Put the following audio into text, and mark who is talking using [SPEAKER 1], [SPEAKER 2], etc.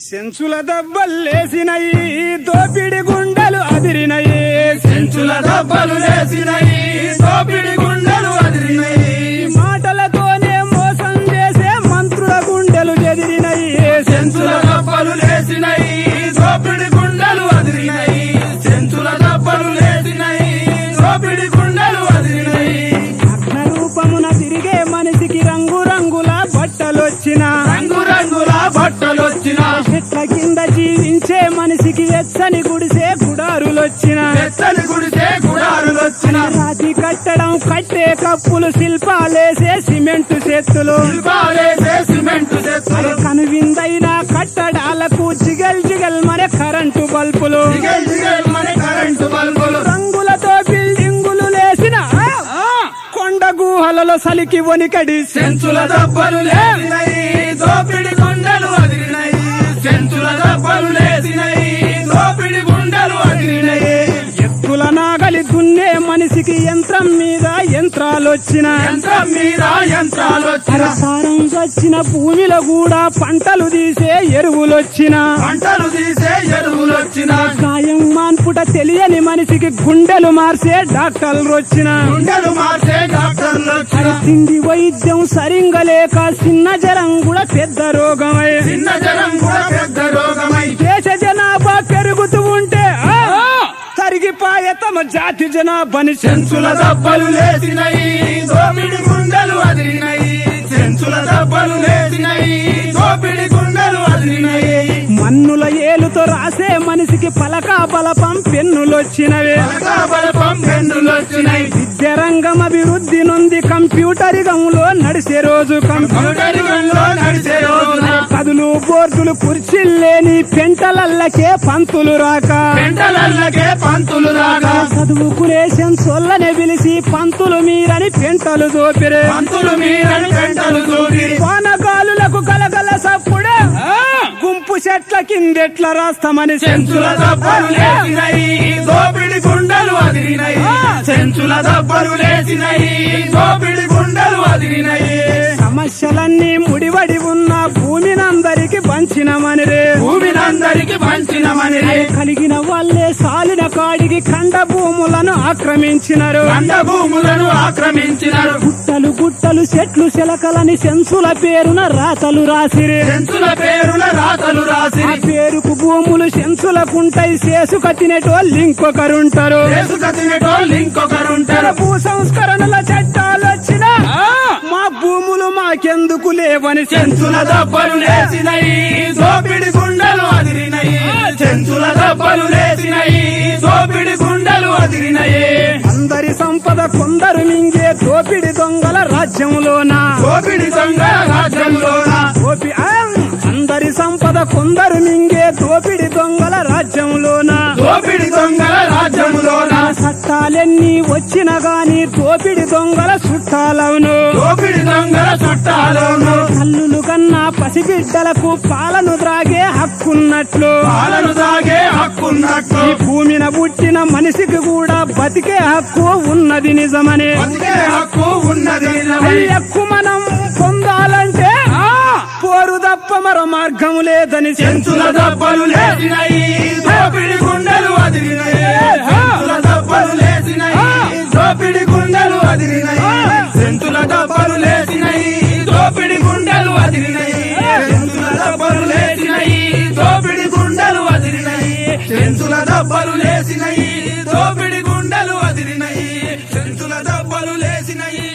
[SPEAKER 1] సెంచుల దెబ్బల్లేసినయి దోపిడి గుండెలు అదిరినయి
[SPEAKER 2] చెంచుల దెబ్బలు లేసినయి దోపిడి గుండెలు అదిరినయి
[SPEAKER 1] మాటలతోనే మోసం చేసే మంత్రుల గుండెలు ఎదిరినయి
[SPEAKER 2] చెంచుల దెబ్బలు లేసినయి దోపిడి గుండెలు అదిరినయి చెంచుల దెబ్బలు లేసినయి దోపిడి గుండెలు అదిరినయి
[SPEAKER 1] అగ్న రూపమున తిరిగే మనిషికి రంగు రంగుల బట్టలొచ్చిన
[SPEAKER 2] రంగు రంగుల బట్టలొచ్చిన
[SPEAKER 1] చెట్ల కింద జీవించే మనిషికి వెచ్చని గుడిసే గుడారులొచ్చిన
[SPEAKER 2] వెచ్చని గుడిసే గుడారులొచ్చిన
[SPEAKER 1] రాతి కట్టడం కట్టే కప్పులు శిల్పాలేసే సిమెంటు చెత్తులు
[SPEAKER 2] శిల్పాలేసే సిమెంట్ చెత్తలు
[SPEAKER 1] కనువిందైన కట్టడాలకు జిగల్ జిగల్ మరే కరెంటు బల్బులు
[SPEAKER 2] దిగల్ దిగల్ మన కరెంటు బల్బులు
[SPEAKER 1] రంగులతో బిల్డింగులు లేసిన కొండ గుహలలో సలికి వనికడి
[SPEAKER 2] చెంచుల దెబ్బలు లేసినయి దోపిడి గుండెలు అదిరినయి చెంచుల దెబ్బలు లేసినయి దోపిడి గుండెలు అదిరినయి
[SPEAKER 1] ఎత్తుల నాగలి దున్నే మనిషికి యంత్రం మీద యంత్రాలొచ్చిన
[SPEAKER 2] యంత్రం మీద యంత్రాలు వచ్చిన
[SPEAKER 1] సారం వచ్చిన భూమిలో కూడా పంటలు తీసే ఎరువులొచ్చిన
[SPEAKER 2] పంటలు తీసే ఎరువులు వచ్చిన
[SPEAKER 1] గాయం మాన్పుట తెలియని మనిషికి గుండెలు మార్చే డాక్టర్లు వచ్చిన
[SPEAKER 2] గుండెలు మార్చే డాక్టర్లు వచ్చిన
[SPEAKER 1] తిండి వైద్యం సరింగా లేక చిన్న జరం కూడా పెద్ద రోగమై
[SPEAKER 2] చిన్న జనం కూడా పెద్ద రోగమై
[SPEAKER 1] దేశ జనాభా పెరుగుతూ ఉంటే ఆ, తరిగిపాయే తమ జాతి జనాభాని
[SPEAKER 2] చెంచుల దెబ్బలు లేసినయి దోపిడి గుండెలు అదిరినయి చెంచుల దెబ్బలు లేసినయి దోపిడి గుండెలు అదిరినయి
[SPEAKER 1] మన్నుల ఏలుతో రాసే మనిషికి పలక బలపం పెన్నులొచ్చినవే
[SPEAKER 2] బలపం పెన్నులు వచ్చినాయి
[SPEAKER 1] విద్యరంగం అభివృద్ధి నుండి కంప్యూటర్ యుగంలో నడిసే రోజు కంప్యూటర్
[SPEAKER 2] కంప్యూటర్లో నడిచే రోజున
[SPEAKER 1] కదులు బోర్డులు కుర్చీల్లేని పెంటలల్లకే పంతులు రాక
[SPEAKER 2] పెంటలల్లకే పంతులు రాగా
[SPEAKER 1] చదువుకునే సెన్సొల్లనే పిలిచి పంతులు మీరని పెంటలు దోపిరే
[SPEAKER 2] పంతులు మీరని పెంటలు చూపి
[SPEAKER 1] వానగాలులకు కలగల సప్పుడే గుంపు చెట్ల కిందెట్ల రాస్తామని
[SPEAKER 2] చెంచుల దెబ్బలు లేసినయి దోపిడి గుండెలు అదిరినయి చెంచుల దెబ్బలు లేసినయి దోపిడి గుండెలు అదిరినయి
[SPEAKER 1] సమస్యలన్నీ ముడివడి ఉన్న భూమినందరికి పంచినమని రే
[SPEAKER 2] భూమినందరికి పంచినమని
[SPEAKER 1] కలిగిన వాళ్ళే సాలిన కాడికి ఖండ భూములను ఆక్రమించినారు
[SPEAKER 2] కండ భూములను ఆక్రమించినారు
[SPEAKER 1] గుట్టలు గుట్టలు చెట్లు శిలకలని సెన్సుల పేరున రాతలు రాసిరే
[SPEAKER 2] చెంచుల పేరుల రాతలు రాసి
[SPEAKER 1] ఆ పేరుకు భూములు సెన్సులకుంటాయి చేసుక తినేటోళ్ళు ఇంకొకరుంటారు
[SPEAKER 2] చేసుక తినేటోళ్ళు ఇంకొకరుంటారు
[SPEAKER 1] భూ సంస్కరణల చట్టాలు వచ్చినా మా భూములు మాకెందుకు లేవని
[SPEAKER 2] చెంచుల దెబ్బలు లేసినయి దోపిడి గుండెలు అదిరినయి చెంచుల దెబ్బలు లేసినయి దోపిడి గుండెలు అదిరినయి
[SPEAKER 1] అందరి సంపద కొందరు మింగే దోపిడి దొంగల రాజ్యంలోన
[SPEAKER 2] దోపిడి దొంగ రాజ్యంలోన
[SPEAKER 1] దోపి ఆ! అందరి సంపద కొందరు మింగే దోపిడి దొంగల రాజ్యంలోన
[SPEAKER 2] దోపిడి దొంగల రాజ్యంలోన
[SPEAKER 1] చట్టాలెన్ని వచ్చినా గాని దోపిడి దొంగల చుట్టాలవును
[SPEAKER 2] దోపిడి దొంగల చుట్టాలోను
[SPEAKER 1] తల్లులు కన్నా పసిబిడ్డలకు పాలను ద్రాగే హక్కున్నట్లు
[SPEAKER 2] పాలను తాగే హక్కున్నట్టు
[SPEAKER 1] ఈ భూమిన పుట్టిన మనిషికి కూడా బతికే హక్కు ఉన్నది నిజమని
[SPEAKER 2] బతికే హక్కు ఉన్నది
[SPEAKER 1] ఈ
[SPEAKER 2] నిజమై.
[SPEAKER 1] హక్కు మనం పొందాలంటే పోరు తప్ప మరో మార్గం లేదని
[SPEAKER 2] చెంచుల దెబ్బలు లేసినయి దోపిడి గుండెలు అదిరినయి చెంచుల దెబ్బలు లేసినయి దోపిడి గుండెలు అదిరినయి చెంచుల దెబ్బలు లేసినయి దోపిడి గుండెలు అదిరినయి చెంచుల దెబ్బలు లేసినయి దోపిడి గుండెలు అదిరినయి చెంచుల దెబ్బలు లేసినయి దోపిడి గుండెలు అదిరినయి చెంచుల దెబ్బలు లేసినయి